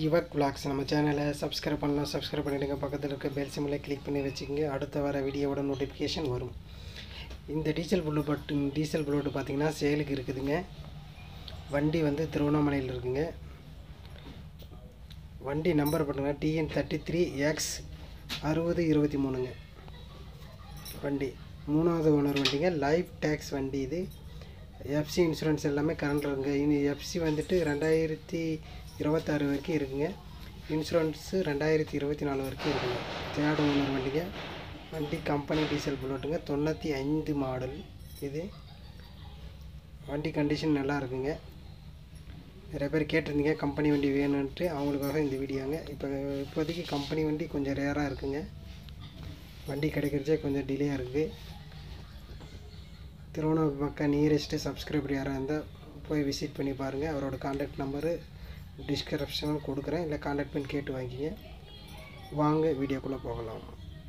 யுவக் vlogs நம்ம சேனலை subscribe பண்ணலாம் சப்ஸ்கிரைப் பண்ணிவிடுங்க பக்கத்தில் இருக்க பெல் சிம்மில் கிளிக் பண்ணி வச்சுக்கோங்க அடுத்த வர வீடியோவோட நோட்டிஃபிகேஷன் வரும் இந்த டீசல் புல்லு பட்டு டீசல் புல்லோட்டு பார்த்திங்கன்னா சேலுக்கு இருக்குதுங்க வண்டி வந்து திருவண்ணாமலையில் இருக்குங்க வண்டி நம்பர் பண்ணுங்க டிஎன் தேர்ட்டி த்ரீ எக்ஸ் அறுபது இருபத்தி மூணுங்க வண்டி மூணாவது ஓனர் வண்டிங்க லைஃப் டேக்ஸ் வண்டி இது எஃப்சி இன்சூரன்ஸ் எல்லாமே கரண்டில் இருக்குங்க இனி எஃப்சி வந்துட்டு ரெண்டாயிரத்தி இருபத்தாறு வரைக்கும் இருக்குங்க இன்சூரன்ஸு ரெண்டாயிரத்தி இருபத்தி நாலு வரைக்கும் இருக்குங்க தேர்ட் ஓனர் வண்டிங்க வண்டி கம்பெனி டீசல் புல்லட்டுங்க தொண்ணூற்றி ஐந்து மாடல் இது வண்டி கண்டிஷன் நல்லா இருக்குங்க நிறைய பேர் கேட்டிருந்தீங்க கம்பெனி வண்டி வேணும்ன்ட்டு அவங்களுக்காக இந்த வீடியோங்க இப்போ இப்போதைக்கு கம்பெனி வண்டி கொஞ்சம் ரேராக இருக்குங்க வண்டி கிடைக்கிறச்சே கொஞ்சம் டிலே இருக்குது திருவண்ணாமலை பக்கம் நியரஸ்ட்டு சப்ஸ்கிரைபர் யாராக இருந்தால் போய் விசிட் பண்ணி பாருங்கள் அவரோட காண்டாக்ட் நம்பரு டிஸ்கிரிப்ஷனில் கொடுக்குறேன் இல்லை காண்டாக்ட் பண்ணி கேட்டு வாங்கிக்கிங்க வாங்க வீடியோக்குள்ளே போகலாம்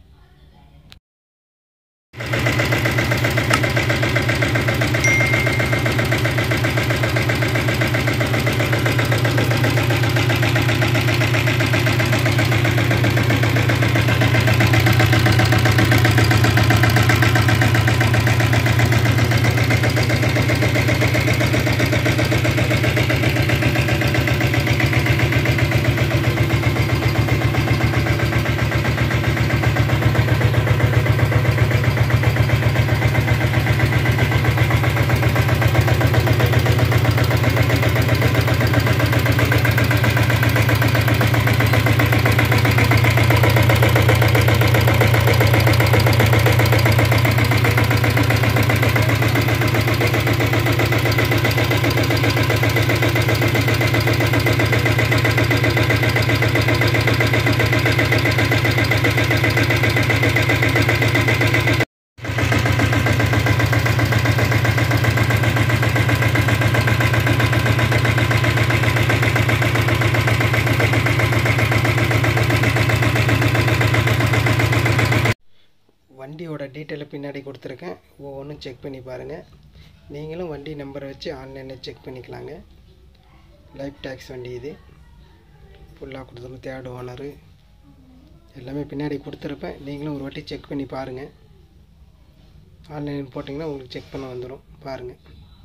வண்டியோட டீட்டெயிலை பின்னாடி கொடுத்துருக்கேன் ஒவ்வொன்றும் செக் பண்ணி பாருங்கள் நீங்களும் வண்டி நம்பரை வச்சு ஆன்லைனில் செக் பண்ணிக்கலாங்க லைஃப் டேக்ஸ் வண்டி இது ஃபுல்லாக கொடுத்துருக்கோம் தேர்ட் ஓனரு எல்லாமே பின்னாடி கொடுத்துருப்பேன் நீங்களும் ஒரு வாட்டி செக் பண்ணி பாருங்கள் ஆன்லைன் போட்டிங்கன்னா உங்களுக்கு செக் பண்ண வந்துடும் பாருங்கள்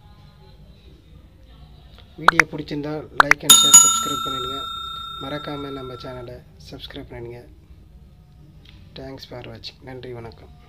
வீடியோ பிடிச்சிருந்தா லைக் அண்ட் ஷேர் சப்ஸ்கிரைப் பண்ணிடுங்க மறக்காமல் நம்ம சேனலை சப்ஸ்கிரைப் பண்ணிடுங்க தேங்க்ஸ் ஃபார் வாட்சிங் நன்றி வணக்கம்